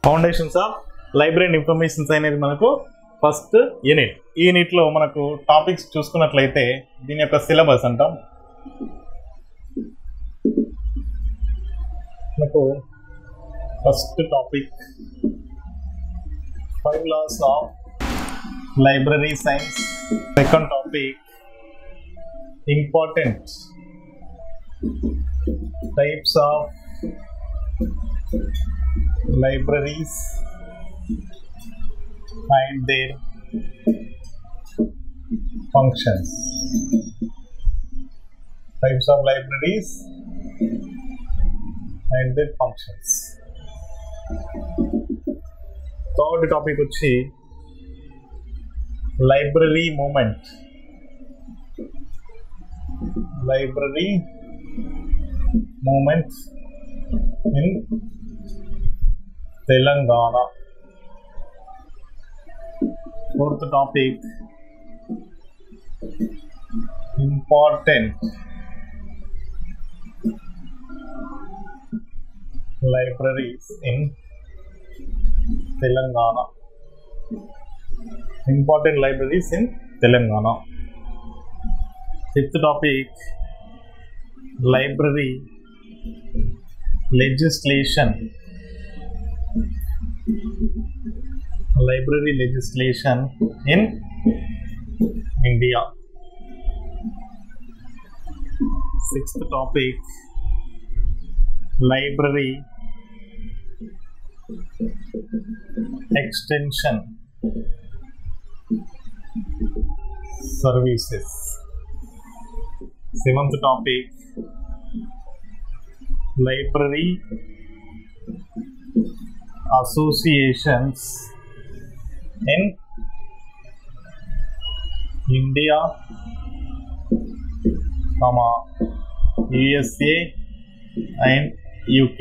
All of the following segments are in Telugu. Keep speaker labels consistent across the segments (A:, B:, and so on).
A: Foundations of library and informations అనేది మనకు ఫస్ట్ యూనిట్ ఈ యూనిట్లో మనకు టాపిక్స్ చూసుకున్నట్లయితే దీని యొక్క సిలబస్ అంటాం మనకు first topic five laws of library science second topic important types of libraries and their functions types of libraries and their functions third topic వచ్చి library movement library movement in Telangana fourth topic important libraries in Telangana important libraries in Telangana fifth topic library legislation library legislation in India. Sixth topic library extension services. Seventh topic library associations in India, comma, USA and UK.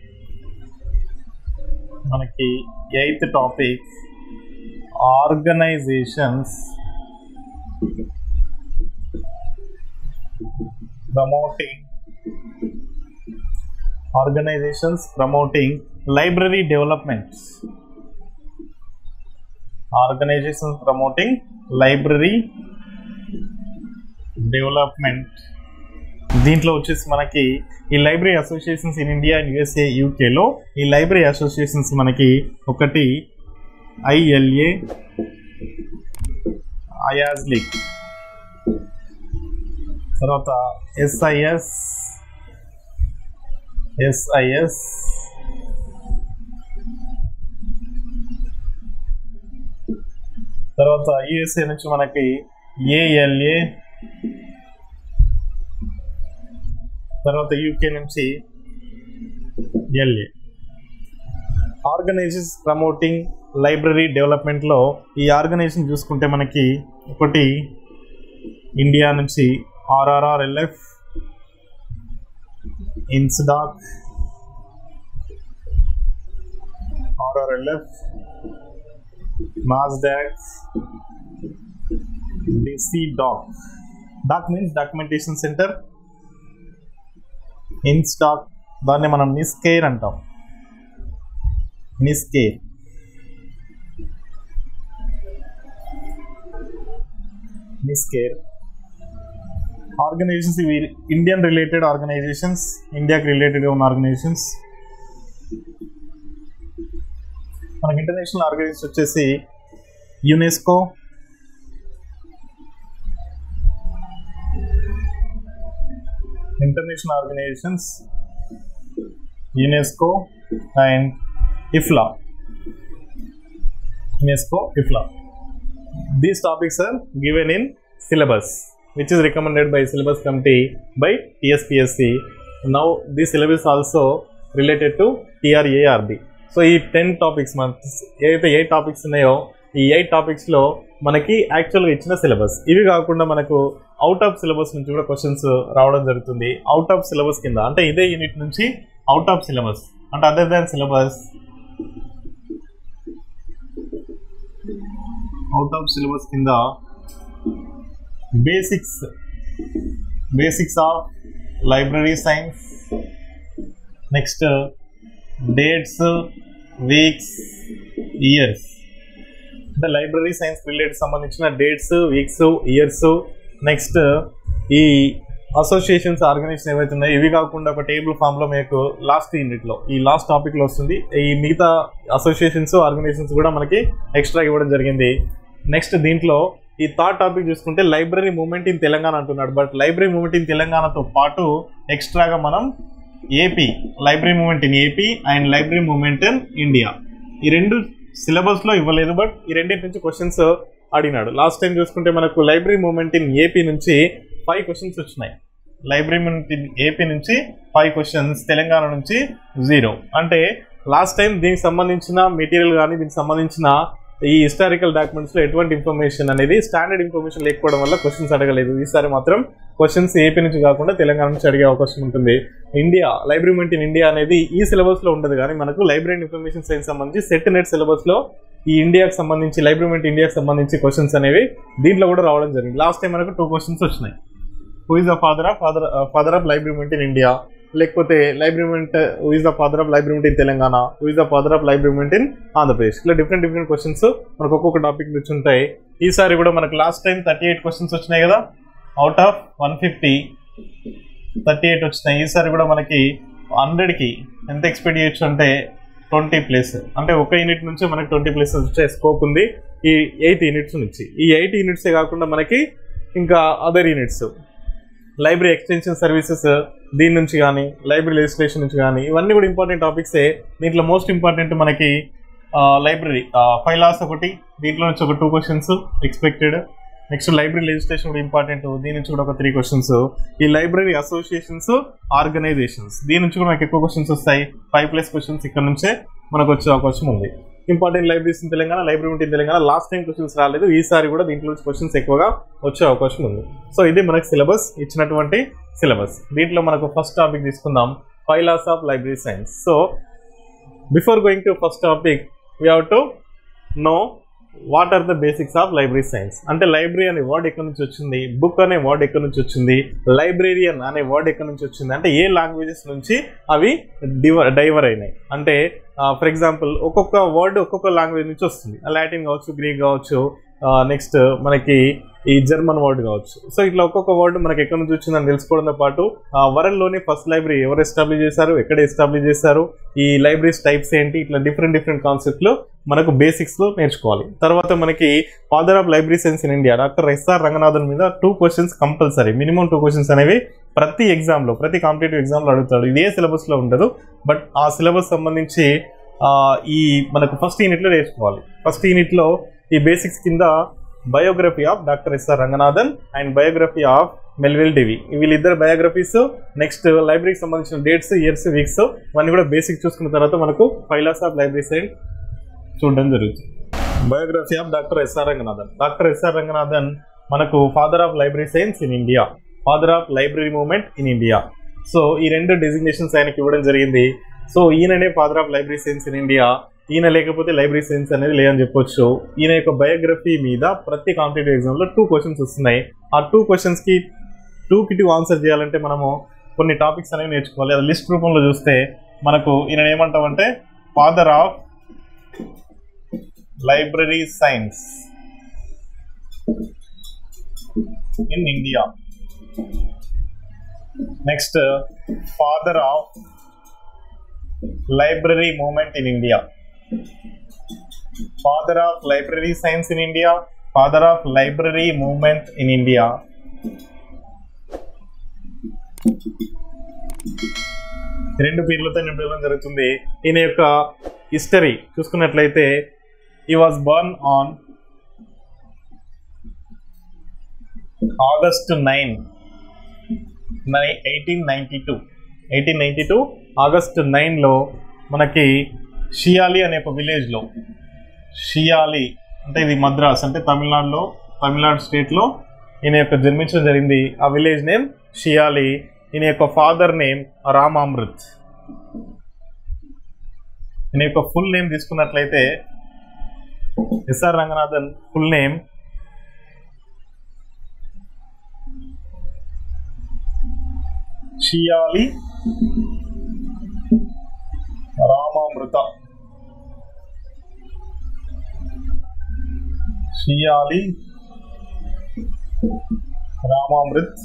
A: మనకి eighth topic organisations promoting organisations promoting library developments organisations promoting library development దీంట్లో వచ్చేసి మనకి ఈ library associations in India and USA యూకేలో ఈ లైబ్రరీ అసోసియేషన్స్ మనకి ఒకటి ఐఎల్ఏ అయాజ్లిక్ తర్వాత ఎస్ఐఎస్ ఎస్ఐఎస్ తర్వాత యుఎస్ఏ నుంచి మనకి ఏఎల్ఏ తర్వాత యూకే నుంచి ఎల్ఏ ఆర్గనైజేషన్స్ ప్రమోటింగ్ లైబ్రరీ డెవలప్మెంట్లో ఈ ఆర్గనైజేషన్ చూసుకుంటే మనకి ఒకటి ఇండియా నుంచి RRRLF INSDOC RRLF NASDAQ, DC Doc. Doc means documentation center. INSDOC దాన్ని మనం నిస్కేర్ అంటాం నిస్కేర్ నిస్కేర్ ఆర్గనైజేషన్స్ ఇవి ఇండియన్ రిలేటెడ్ ఆర్గనైజేషన్స్ ఇండియాకి రిలేటెడ్గా ఉన్న ఆర్గనైజేషన్స్ మనకి ఇంటర్నేషనల్ ఆర్గనైజేషన్ వచ్చేసి UNESCO international organisations UNESCO and IFLA UNESCO IFLA these topics are given in syllabus which is recommended by syllabus committee by TSPSC. Now this syllabus also related to TRARB. So ఈ టెన్ టాపిక్స్ మన ఏదైతే ఎయిట్ టాపిక్స్ ఉన్నాయో ఈ ఎయిట్ టాపిక్స్లో మనకి యాక్చువల్గా ఇచ్చిన సిలబస్ ఇవి కాకుండా మనకు అవుట్ ఆఫ్ సిలబస్ నుంచి కూడా క్వశ్చన్స్ రావడం జరుగుతుంది అవుట్ ఆఫ్ సిలబస్ కింద అంటే ఇదే యూనిట్ నుంచి అవుట్ ఆఫ్ సిలబస్ అంటే other than syllabus out of syllabus కింద basics basics of library science next dates weeks years అంటే లైబ్రరీ సైన్స్ రిలేటెడ్ సంబంధించిన డేట్స్ వీక్స్ ఇయర్స్ నెక్స్ట్ ఈ అసోసియేషన్స్ ఆర్గనైజేషన్ ఏవైతే ఉన్నాయో ఇవి కాకుండా ఒక టేబుల్ ఫామ్ లో మీకు లాస్ట్ యూనిట్ లో ఈ లాస్ట్ టాపిక్ లో వస్తుంది ఈ మిగతా అసోసియేషన్స్ ఆర్గనైజేషన్స్ కూడా మనకి ఎక్స్ట్రా ఇవ్వడం జరిగింది నెక్స్ట్ దీంట్లో ఈ థర్డ్ టాపిక్ చూసుకుంటే లైబ్రరీ మూవ్మెంట్ ఇన్ తెలంగాణ అంటున్నాడు బట్ లైబ్రరీ మూవ్మెంట్ ఇన్ తెలంగాణతో పాటు ఎక్స్ట్రాగా మనం AP library movement in AP and library movement in India ఈ రెండు సిలబస్ లో ఇవ్వలేదు బట్ ఈ రెండింటి నుంచి క్వశ్చన్స్ అడిగినాడు లాస్ట్ టైం చూసుకుంటే మనకు లైబ్రరీ మూవ్మెంట్ ఇన్ ఏపీ నుంచి ఫైవ్ క్వశ్చన్స్ వచ్చినాయి లైబ్రరీ మూవ్మెంట్ ఇన్ ఏపీ నుంచి ఫైవ్ క్వశ్చన్స్ తెలంగాణ నుంచి జీరో అంటే లాస్ట్ టైం దీనికి సంబంధించిన మెటీరియల్ కానీ దీనికి సంబంధించిన ఈ హిస్టారికల్ డాక్యుమెంట్స్ లో ఎటువంటి ఇన్ఫర్మేషన్ అనేది స్టాండర్డ్ ఇన్ఫర్మేషన్ లేకపోవడం వల్ల క్వశ్చన్స్ అడగలేదు ఈసారి మాత్రం క్వశ్చన్స్ ఏపీ నుంచి కాకుండా తెలంగాణ నుంచి అడిగే అవకాశం ఉంటుంది India library movement in India అనేది ఈ సిలబస్ లో ఉండదు కానీ మనకు లైబ్రరీ ఇన్ఫర్మేషన్ సైన్స్ సంబంధించి సెట్ నెట్ సిలబస్ లో ఈ ఇండియాకి సంబంధించి లైబ్రరీ మూమెంట్ ఇండియాకి సంబంధించి క్వశ్చన్స్ అనేవి దీంట్లో కూడా రావడం జరిగింది లాస్ట్ టైం మనకు టూ క్వశ్చన్స్ వచ్చినాయి who is the father of father father of library movement in India లేకపోతే library movement who is the father of library movement in Telangana who is the father of library movement in Andhra Pradesh ఇట్లా డిఫరెంట్ డిఫరెంట్ క్వశ్చన్స్ మనకు ఒక్కొక్క టాపిక్ నుంచి ఉంటాయి ఈసారి కూడా మనకు last time thirty eight questions వచ్చినాయి కదా out of one fifty thirty eight వచ్చినాయి ఈసారి కూడా మనకి హండ్రెడ్కి ఎంత ఎక్స్పెక్ట్ చేయొచ్చు అంటే ట్వంటీ ప్లేస్ అంటే ఒక యూనిట్ నుంచి మనకి ట్వంటీ ప్లేసెస్ వచ్చే స్కోప్ ఉంది ఈ ఎయిట్ యూనిట్స్ నుంచి ఈ ఎయిట్ యూనిట్సే కాకుండా మనకి ఇంకా other units library extension services దీని నుంచి కానీ లైబ్రరీ లెజిస్లేషన్ నుంచి కానీ ఇవన్నీ కూడా ఇంపార్టెంట్ టాపిక్సే దీంట్లో మోస్ట్ ఇంపార్టెంట్ మనకి లైబ్రరీ ఫైవ్ లాస్ ఒకటి దీంట్లో నుంచి ఒక two questions expected next library legislation కూడా ఇంపార్టెంట్ దీని నుంచి కూడా ఒక త్రీ క్వశ్చన్స్ ఈ లైబ్రరీ అసోసియేషన్స్ ఆర్గనైజేషన్స్ దీని నుంచి కూడా మనకి ఎక్కువ క్వశ్చన్స్ వస్తాయి ఫైవ్ ప్లస్ క్వశ్చన్స్ ఇక్కడ నుంచే మనకు వచ్చే అవకాశం ఉంది important libraries in Telangana library in Telangana last time questions రాలేదు ఈసారి కూడా దీంట్లో నుంచి క్వశ్చన్స్ ఎక్కువగా వచ్చే అవకాశం ఉంది సో ఇది మనకి సిలబస్ ఇచ్చినటువంటి సిలబస్ దీంట్లో మనకు ఫస్ట్ టాపిక్ తీసుకుందాం five laws of library science so before going to first topic we have to know what are the basics of library science అంటే లైబ్రరీ అనే వర్డ్ ఎక్కడి నుంచి వచ్చింది బుక్ అనే వర్డ్ ఎక్కడి నుంచి వచ్చింది లైబ్రేరియన్ అనే వర్డ్ ఎక్కడి నుంచి వచ్చింది అంటే ఏ లాంగ్వేజెస్ నుంచి అవి డివర్ డైవర్ అయినాయి అంటే ఫర్ ఎగ్జాంపుల్ ఒక్కొక్క వర్డ్ ఒక్కొక్క లాంగ్వేజ్ నుంచి వస్తుంది లాటిన్ కావచ్చు గ్రీక్ కావచ్చు నెక్స్ట్ మనకి ఈ జర్మన్ వర్డ్ కావచ్చు సో ఇట్లా ఒక్కొక్క వర్డ్ మనకి ఎక్కడి నుంచి వచ్చిందని తెలుసుకోవడంతో పాటు ఆ వరల్డ్లోని ఫస్ట్ లైబ్రరీ ఎవరు ఎస్టాబ్లిష్ చేశారు ఎక్కడ ఎస్టాబ్లిష్ చేశారు ఈ లైబ్రరీస్ టైప్స్ ఏంటి ఇట్లా డిఫరెంట్ డిఫరెంట్ కాన్సెప్ట్లు మనకు బేసిక్స్లో నేర్చుకోవాలి తర్వాత మనకి father of library science in India doctor SR Ranganathan మీద two questions compulsory minimum two questions అనేవి ప్రతి ఎగ్జామ్లో ప్రతి కాంపిటేటివ్ ఎగ్జామ్లో అడుగుతాడు ఇదే సిలబస్లో ఉండదు బట్ ఆ సిలబస్ సంబంధించి ఈ మనకు ఫస్ట్ యూనిట్లో నేర్చుకోవాలి ఫస్ట్ యూనిట్లో ఈ బేసిక్స్ కింద biography of doctor SR Ranganathan and biography of Melvil Dewey వీళ్ళిద్దరు బయోగ్రఫీస్ నెక్స్ట్ లైబ్రరీకి సంబంధించిన డేట్స్ ఇయర్స్ వీక్స్ ఇవన్నీ కూడా బేసిక్ చూసుకున్న తర్వాత మనకు ఫైలాస్ ఆఫ్ లైబ్రరీ సైడ్ చూడడం జరుగుతుంది biography of doctor SR Ranganathan doctor SR Ranganathan మనకు father of library science in India father of library movement in India so ఈ రెండు డెసిగ్నేషన్స్ ఆయనకి ఇవ్వడం జరిగింది సో ఈయననే father of library science in India ఈయన లేకపోతే లైబ్రరీ సైన్స్ అనేది లేదని చెప్పొచ్చు ఈయన యొక్క బయోగ్రఫీ మీద ప్రతి కాంపిటేటివ్ ఎగ్జామ్లో టూ క్వశ్చన్స్ వస్తున్నాయి ఆ టూ క్వశ్చన్స్కి టూకి టూ ఆన్సర్ చేయాలంటే మనము కొన్ని టాపిక్స్ అనేవి నేర్చుకోవాలి అది లిస్ట్ రూపంలో చూస్తే మనకు ఈయన ఏమంటామంటే father of library science in India next father of library movement in India father of library science in India father of library movement in India రెండు పేర్లతో నింపడం జరుగుతుంది ఈయన యొక్క హిస్టరీ చూసుకున్నట్లయితే he was born on August nine eighteen ninety two eighteen ninety two August నైన్లో మనకి షియాలి అనే ఒక విలేజ్లో షియాలి అంటే ఇది మద్రాస్ అంటే తమిళనాడులో తమిళనాడు స్టేట్లో ఈయన యొక్క జన్మించడం జరిగింది ఆ విలేజ్ నేమ్ షియాలి ఈయన యొక్క ఫాదర్ నేమ్ రామామృత్ ఈయన యొక్క ఫుల్ నేమ్ తీసుకున్నట్లయితే S R Ranganathan full name Shiyali Ramamrita Shiyali Ramamrita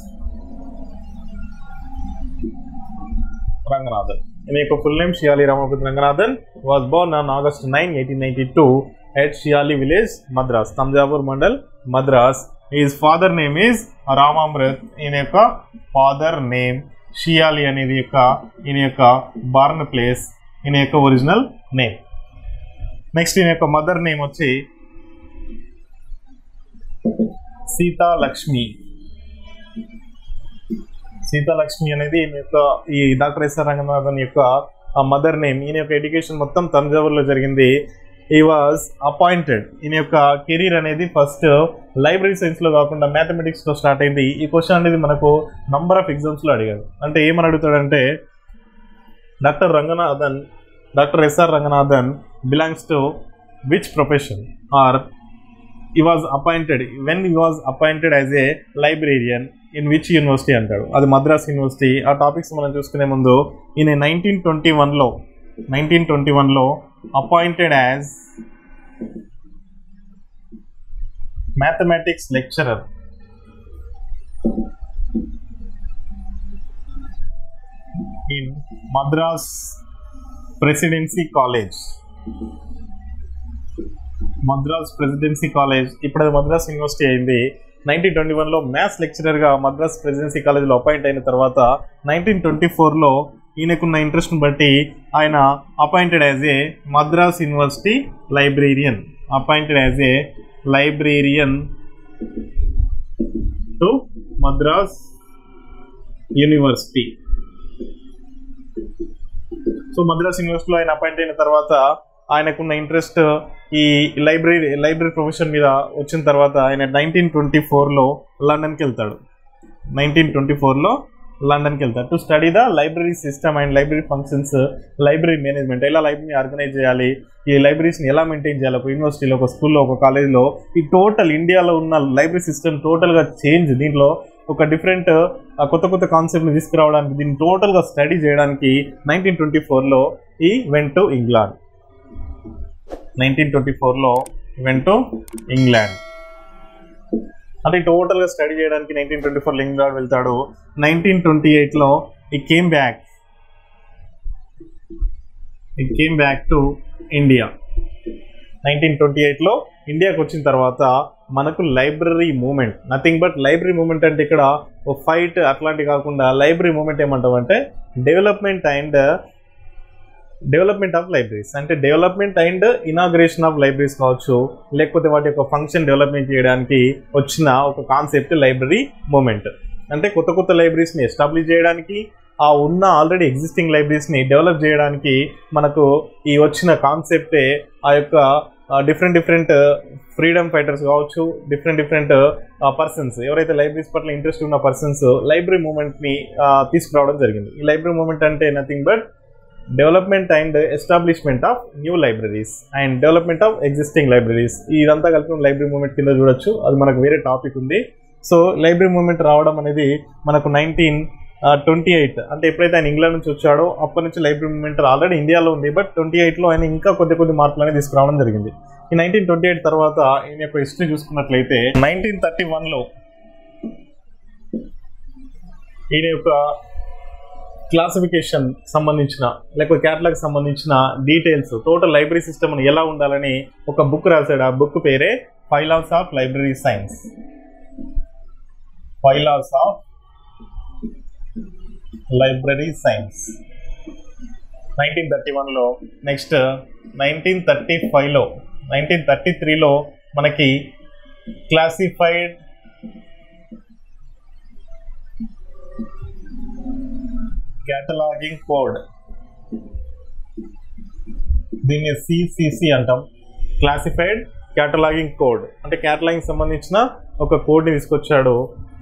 A: Ranganathan ఈయన యొక్క full name Shiyali Ramamrita Ranganathan was born on August nine eighteen ninety two at Shiyali village Madras Thanjavur mandal Madras his father name is Ramamrita ఈయన యొక్క ఫాదర్ నేమ్ షియాలి అనేది యొక్క ఈయన యొక్క బార్న్ ప్లేస్ ఈయన యొక్క ఒరిజినల్ నేమ్ నెక్స్ట్ ఈయన యొక్క మదర్ నేమ్ వచ్చి సీతా లక్ష్మి సీతాలక్ష్మి అనేది ఈయన యొక్క ఈ డాక్టర్ ఎస్ఆర్ రంగనాథన్ యొక్క మదర్ నేమ్ ఈయన యొక్క ఎడ్యుకేషన్ మొత్తం తంజావూర్లో జరిగింది ఈ వాజ్ అపాయింటెడ్ ఈయన యొక్క కెరీర్ అనేది ఫస్ట్ లైబ్రరీ సైన్స్లో కాకుండా మ్యాథమెటిక్స్లో స్టార్ట్ అయింది ఈ క్వశ్చన్ అనేది మనకు నంబర్ ఆఫ్ ఎగ్జామ్స్లో అడిగాడు అంటే ఏమని అడుగుతాడంటే doctor Ranganathan doctor SR Ranganathan belongs to which profession or he was appointed when he was appointed as a librarian in which university అంటాడు అది మద్రాస్ యూనివర్సిటీ ఆ టాపిక్స్ మనం చూసుకునే ముందు ఈయన నైన్టీన్ ట్వంటీ వన్లో నైన్టీన్ ట్వంటీ వన్లో appointed as mathematics lecturer in Madras presidency college Madras presidency college ఇప్పుడు అది మద్రాస్ యూనివర్సిటీ అయింది నైన్టీన్ ట్వంటీ వన్లో మ్యాథ్స్ లెక్చరర్గా మద్రాస్ ప్రెసిడెన్సీ కాలేజ్లో అపాయింట్ అయిన తర్వాత నైన్టీన్ ట్వంటీ ఫోర్లో ఈయనకున్న ఇంట్రెస్ట్ని బట్టి ఆయన appointed as a Madras university librarian appointed as a librarian to Madras university so Madras యూనివర్సిటీలో ఆయన అపాయింట్ అయిన తర్వాత ఆయనకున్న ఇంట్రెస్ట్ ఈ లైబ్రరీ లైబ్రరీ ప్రొఫెషన్ మీద వచ్చిన తర్వాత ఆయన నైన్టీన్ ట్వంటీ ఫోర్లో లండన్కి వెళ్తాడు నైన్టీన్ ట్వంటీ ఫోర్లో లండన్కి వెళ్తాడు to study the library system and library functions library management ఎలా లైబ్రరీని ఆర్గనైజ్ చేయాలి ఈ లైబ్రరీస్ని ఎలా మెయింటైన్ చేయాలి ఒక యూనివర్సిటీలో ఒక స్కూల్లో ఒక కాలేజ్లో ఈ టోటల్ ఇండియాలో ఉన్న లైబ్రరీ సిస్టమ్ టోటల్గా చేంజ్ దీంట్లో ఒక డిఫరెంట్ కొత్త కొత్త కాన్సెప్ట్ని తీసుకురావడానికి దీన్ని టోటల్గా స్టడీ చేయడానికి నైన్టీన్ ట్వంటీ ఫోర్లో he went to England nineteen twenty ఫోర్లో వెంట్ టు ఇంగ్లాండ్ అంటే టోటల్గా స్టడీ చేయడానికి నైన్టీన్ ట్వంటీ ఫోర్లో ఇంగ్లాండ్ వెళ్తాడు నైన్టీన్ ట్వంటీ ఎయిట్లో he came back he came back to India nineteen twenty ఎయిట్లో ఇండియాకి వచ్చిన తర్వాత మనకు library movement nothing but library movement అంటే ఇక్కడ ఒక ఫైట్ అట్లాంటి కాకుండా లైబ్రరీ మూమెంట్ ఏమంటాం అంటే development and development of libraries అంటే development and inauguration of libraries కావచ్చు లేకపోతే వాటి యొక్క ఫంక్షన్ డెవలప్మెంట్ చేయడానికి వచ్చిన ఒక కాన్సెప్ట్ లైబ్రరీ మూమెంట్ అంటే కొత్త కొత్త లైబ్రరీస్ని ఎస్టాబ్లిష్ చేయడానికి ఆ ఉన్న ఆల్రెడీ ఎగ్జిస్టింగ్ లైబ్రరీస్ని డెవలప్ చేయడానికి మనకు ఈ వచ్చిన కాన్సెప్టే ఆ యొక్క డిఫరెంట్ డిఫరెంట్ ఫ్రీడమ్ ఫైటర్స్ కావచ్చు డిఫరెంట్ డిఫరెంట్ పర్సన్స్ ఎవరైతే లైబ్రరీస్ పట్ల ఇంట్రెస్ట్ ఉన్న పర్సన్స్ లైబ్రరీ మూమెంట్ని తీసుకురావడం జరిగింది ఈ లైబ్రరీ మూమెంట్ అంటే nothing but development and establishment of new libraries and development of existing libraries ఇదంతా కలిపి లైబ్రరీ మూమెంట్ కింద చూడొచ్చు అది మనకు వేరే టాపిక్ ఉంది సో లైబ్రరీ మూమెంట్ రావడం అనేది మనకు నైన్టీన్ ట్వంటీ ఎయిట్ అంటే ఎప్పుడైతే ఆయన ఇంగ్లాండ్ నుంచి వచ్చాడో అప్పటి నుంచి లైబ్రరీ మూమెంట్ ఆల్రెడీ ఇండియాలో ఉంది బట్ ట్వంటీ ఎయిట్లో ఆయన ఇంకా కొద్ది కొద్ది మార్పులు అనేది తీసుకురావడం జరిగింది ఈ నైన్టీన్ ట్వంటీ ఎయిట్ తర్వాత ఈయన యొక్క హిస్టరీ చూసుకున్నట్లయితే నైన్టీన్ థర్టీ వన్లో ఈయన యొక్క క్లాసిఫికేషన్ సంబంధించిన లేకపోతే క్యాటలాగ్ సంబంధించిన డీటెయిల్స్ టోటల్ లైబ్రరీ సిస్టమ్ ఎలా ఉండాలని ఒక బుక్ రాశాడు ఆ బుక్ పేరే five laws of library science five laws of library science nineteen thirty వన్లో నెక్స్ట్ నైన్టీన్ థర్టీ ఫైవ్లో నైన్టీన్ థర్టీ త్రీలో మనకి క్లాసిఫైడ్ క్యాటలాగింగ్ కోడ్ దీన్ని సిసిసి అంటాం క్లాసిఫైడ్ క్యాటలాగింగ్ కోడ్ అంటే క్యాటలాగింగ్ సంబంధించిన ఒక కోడ్ని తీసుకొచ్చాడు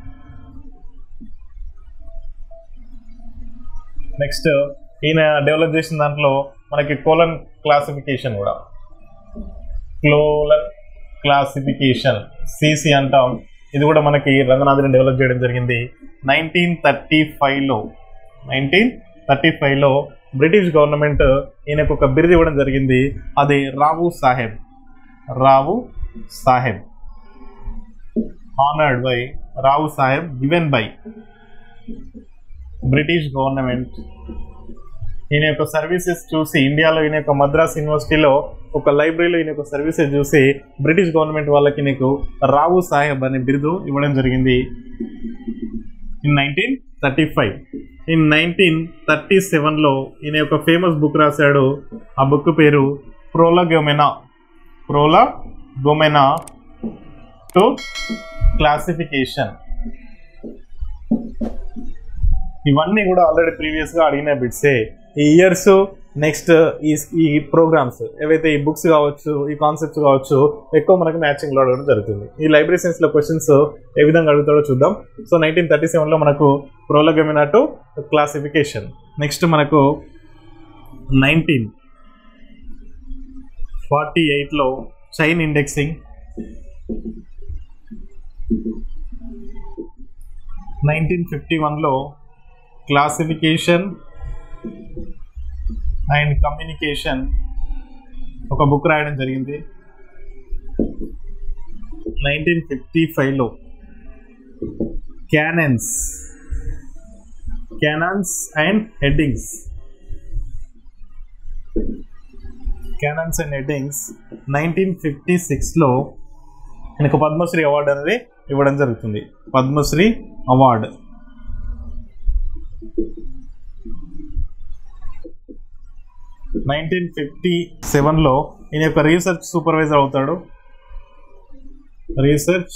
A: నెక్స్ట్ ఈయన డెవలప్ చేసిన దాంట్లో మనకి కోలన్ క్లాసిఫికేషన్ కూడా క్లోలన్ క్లాసిఫికేషన్ సిసి అంటాం ఇది కూడా మనకి రంగనాథుని డెవలప్ చేయడం జరిగింది నైన్టీన్ థర్టీ ఫైవ్లో నైన్టీన్ థర్టీ ఫైవ్లో బ్రిటిష్ గవర్నమెంట్ ఈయనకు ఒక బిరుదు ఇవ్వడం జరిగింది అది Rao Sahib Rao Sahib honored by Rao Sahib, given by British government ఈయన యొక్క సర్వీసెస్ చూసి ఇండియాలో ఈయన యొక్క మద్రాస్ యూనివర్సిటీలో ఒక లైబ్రరీలో ఈయన యొక్క సర్వీసెస్ చూసి బ్రిటిష్ గవర్నమెంట్ వాళ్ళకి నీకు రావు సాహెబ్ అనే బిరుదు ఇవ్వడం జరిగింది in nineteen thirty five in nineteen thirty సెవెన్లో ఈయన యొక్క ఫేమస్ బుక్ రాశాడు ఆ బుక్ పేరు ప్రోలగొమెనా ప్రోలగొమెనా టు క్లాసిఫికేషన్ ఇవన్నీ కూడా ఆల్రెడీ ప్రీవియస్గా అడిగిన బిట్సే ఈ ఇయర్స్ నెక్స్ట్ ఈ ఈ ప్రోగ్రామ్స్ ఏవైతే ఈ బుక్స్ కావచ్చు ఈ కాన్సెప్ట్స్ కావచ్చు ఎక్కువ మనకు మ్యాచింగ్లో అడగడం జరుగుతుంది ఈ లైబ్రరీ సైన్స్లో క్వశ్చన్స్ ఏ విధంగా అడుగుతాడో చూద్దాం సో నైన్టీన్ థర్టీ సెవెన్లో మనకు ప్రోలగమినా టు క్లాసిఫికేషన్ నెక్స్ట్ మనకు నైన్టీన్ ఫార్టీ ఎయిట్లో చైన్ ఇండెక్సింగ్ నైన్టీన్ ఫిఫ్టీ వన్లో క్లాసిఫికేషన్ అండ్ కమ్యూనికేషన్ ఒక బుక్ రాయడం జరిగింది నైన్టీన్ ఫిఫ్టీ ఫైవ్లో canons canons and headings canons and headings nineteen fifty సిక్స్లో ఆయనకు పద్మశ్రీ అవార్డు అనేది ఇవ్వడం జరుగుతుంది పద్మశ్రీ అవార్డు నైన్టీన్ ఫిఫ్టీ సెవెన్లో ఈయన యొక్క రీసెర్చ్ సూపర్వైజర్ అవుతాడు research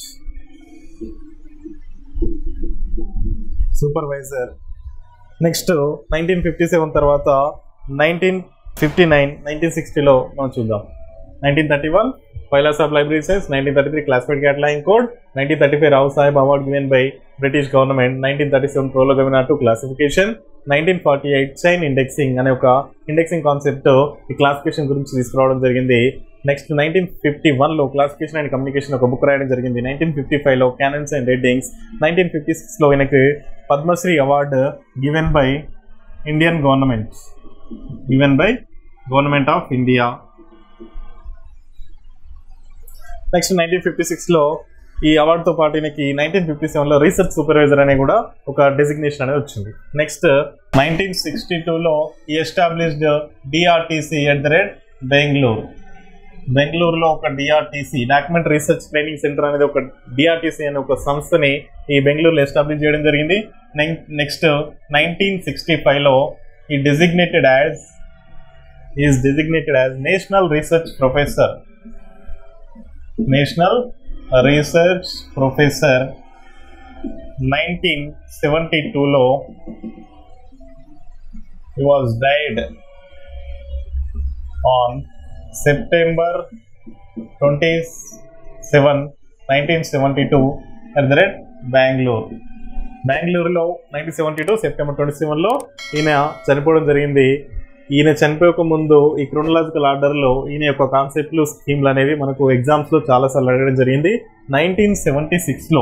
A: supervisor next nineteen fifty seven తర్వాత నైన్టీన్ ఫిఫ్టీ నైన్ నైన్టీన్ సిక్స్టీలో మనం చూద్దాం nineteen thirty one five laws of library science nineteen thirty three classified cataloguing code nineteen thirty five Rao Sahib award given by British government nineteen thirty seven prolegomena to classification nineteen forty eight chain indexing అనే ఒక ఇండెక్సింగ్ కాన్సెప్ట్ ఈ క్లాసిఫికేషన్ గురించి తీసుకురావడం జరిగింది నెక్స్ట్ నైన్టీన్ ఫిఫ్టీ వన్లో క్లాసిఫికేషన్ అండ్ కమ్యూనికేషన్ ఒక బుక్ రాయడం జరిగింది నైన్టీన్ ఫిఫ్టీ ఫైవ్లో canons and headings nineteen fifty సిక్స్లో ఈయనకి Padmashri award given by Indian government given by government of India next nineteen fifty సిక్స్లో ఈ అవార్డుతో పాటు ఈయనకి నైన్టీన్ ఫిఫ్టీ సెవెన్లో రీసెర్చ్ సూపర్వైజర్ అనే కూడా ఒక డెసిగ్నేషన్ అనేది వచ్చింది నెక్స్ట్ నైన్టీన్ సిక్స్టీ టూలో ఈ established DRTC at the rate Bengaluru బెంగళూరులో ఒక DRTC document research training centre అనేది ఒక డిఆర్టీసీ అనే ఒక సంస్థని ఈ బెంగళూరులో ఎస్టాబ్లిష్ చేయడం జరిగింది నెక్స్ట్ నైన్టీన్ సిక్స్టీ ఫైవ్లో ఈ designated as is designated as national research professor national research professor nineteen seventy టూలో he was died on September 27, 1972 at the rate Bengaluru బెంగళూరులో nineteen seventy two September twenty సెవెన్లో ఈయన చనిపోవడం జరిగింది ఈయన చనిపోయక ముందు ఈ క్రోనలాజికల్ ఆర్డర్లో ఈయన యొక్క కాన్సెప్ట్లు స్కీమ్లు అనేవి మనకు ఎగ్జామ్స్లో చాలాసార్లు అడగడం జరిగింది నైన్టీన్ సెవెంటీ సిక్స్లో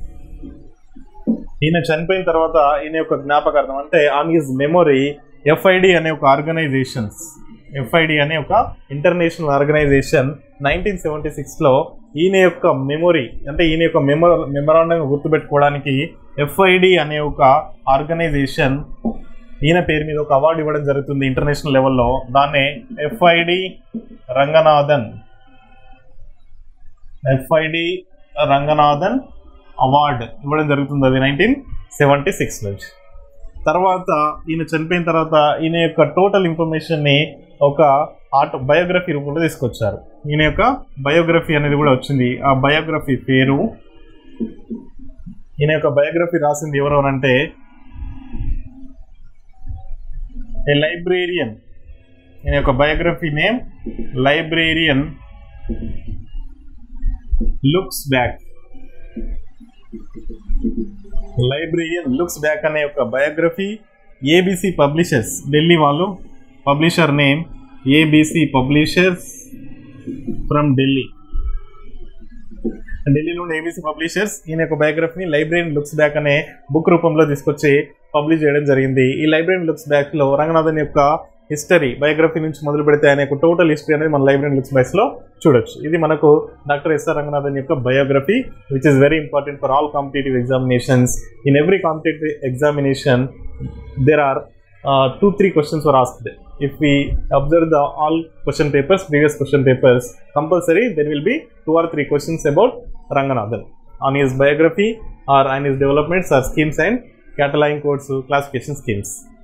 A: ఈయన చనిపోయిన తర్వాత ఈయన యొక్క జ్ఞాపకార్థం అంటే ఆన్ హిజ్ మెమొరీ ఎఫ్ఐడి అనే ఒక ఆర్గనైజేషన్స్ ఎఫ్ఐడి అనే ఒక ఇంటర్నేషనల్ ఆర్గనైజేషన్ నైన్టీన్ సెవెంటీ సిక్స్లో ఈయన యొక్క మెమొరీ అంటే ఈయన యొక్క మెమో మెమరాండం గుర్తుపెట్టుకోవడానికి ఎఫ్ఐడి అనే ఒక ఆర్గనైజేషన్ ఈయన పేరు మీద ఒక అవార్డు ఇవ్వడం జరుగుతుంది ఇంటర్నేషనల్ లెవెల్లో దాన్నే FID Ranganathan FID Ranganathan award ఇవ్వడం జరుగుతుంది అది నైన్టీన్ సెవెంటీ సిక్స్ నుంచి తర్వాత ఈయన చనిపోయిన తర్వాత ఈయన యొక్క టోటల్ ఇన్ఫర్మేషన్ని ఒక ఆటో బయోగ్రఫీ రూపంలో తీసుకొచ్చారు ఈయన యొక్క బయోగ్రఫీ అనేది కూడా వచ్చింది ఆ బయోగ్రఫీ పేరు ఈయన యొక్క బయోగ్రఫీ రాసింది ఎవరు అంటే ఏ లైబ్రేరియన్ ఈయన యొక్క biography name librarian looks back librarian looks back అనే ఒక బయోగ్రఫీ ఏబిసి పబ్లిషర్స్ ఢిల్లీ వాళ్ళు publisher name ABC publishers from Delhi Delhi నుండి ఏబిసి పబ్లిషర్స్ ఈయన యొక్క బయోగ్రఫీని లైబ్రేరియన్ లుక్స్ బ్యాక్ అనే బుక్ రూపంలో తీసుకొచ్చి పబ్లిష్ చేయడం జరిగింది ఈ లైబ్రేరియన్ లుక్స్ బ్యాక్ లో రంగనాథన్ యొక్క హిస్టరీ బయోగ్రఫీ నుంచి మొదలు పెడితే ఆయన యొక్క టోటల్ హిస్టరీ అనేది మన లైబ్రరీ లుక్స్ బైస్లో చూడొచ్చు ఇది మనకు డాక్టర్ ఎస్ఆర్ రంగనాథన్ యొక్క biography which is very important for all competitive examinations in every competitive examination there are uh, two three questions were asked if we observe the all question papers previous question papers compulsory there will be two or three questions about ranganathan on his biography or on his developments or schemes and cataloging codes classification schemes